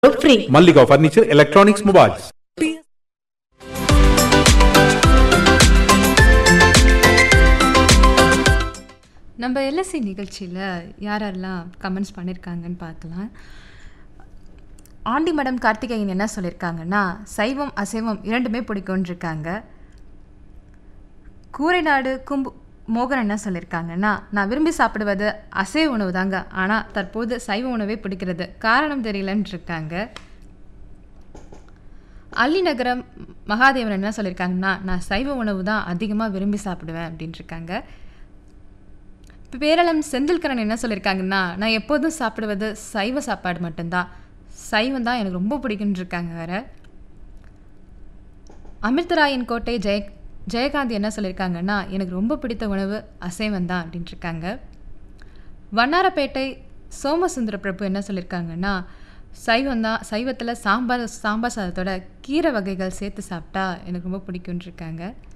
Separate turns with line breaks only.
free
Mallika furniture electronics mobiles
நம்ம LSC நிகழ்ச்சியில் யார் யாரெல்லாம் கமெண்ட்ஸ் பண்ணியிருக்காங்கன்னு பார்க்கலாம் ஆண்டி மேடம் கார்த்திகேயன் என்ன சொல்லியிருக்காங்கன்னா சைவம் அசைவம் இரண்டுமே பிடிக்கும்னு இருக்காங்க கூரைநாடு கும்பு மோகன் என்ன சொல்லியிருக்காங்கன்னா நான் விரும்பி சாப்பிடுவது அசைவ உணவு தாங்க ஆனால் தற்போது சைவ உணவே பிடிக்கிறது காரணம் தெரியலன்னு இருக்காங்க அள்ளிநகரம் மகாதேவன் என்ன சொல்லியிருக்காங்கன்னா நான் சைவ உணவு தான் அதிகமாக விரும்பி சாப்பிடுவேன் அப்படின்னு இருக்காங்க இப்போ பேரளம் செந்தில்கரன் என்ன சொல்லியிருக்காங்கன்னா நான் எப்போதும் சாப்பிடுவது சைவ சாப்பாடு மட்டும்தான் சைவம் தான் எனக்கு ரொம்ப பிடிக்குன்னு இருக்காங்க வேற அமிர்தராயன் கோட்டை ஜெய ஜெயகாந்த் என்ன சொல்லியிருக்காங்கன்னா எனக்கு ரொம்ப பிடித்த உணவு அசைவம் தான் அப்படின்ட்டு இருக்காங்க வண்ணாரப்பேட்டை சோமசுந்தர பிரபு என்ன சொல்லியிருக்காங்கன்னா சைவம் தான் சைவத்தில் சாம்பார் சாம்பார் சாதத்தோட கீரை வகைகள் சேர்த்து சாப்பிட்டா எனக்கு ரொம்ப பிடிக்கும்னு இருக்காங்க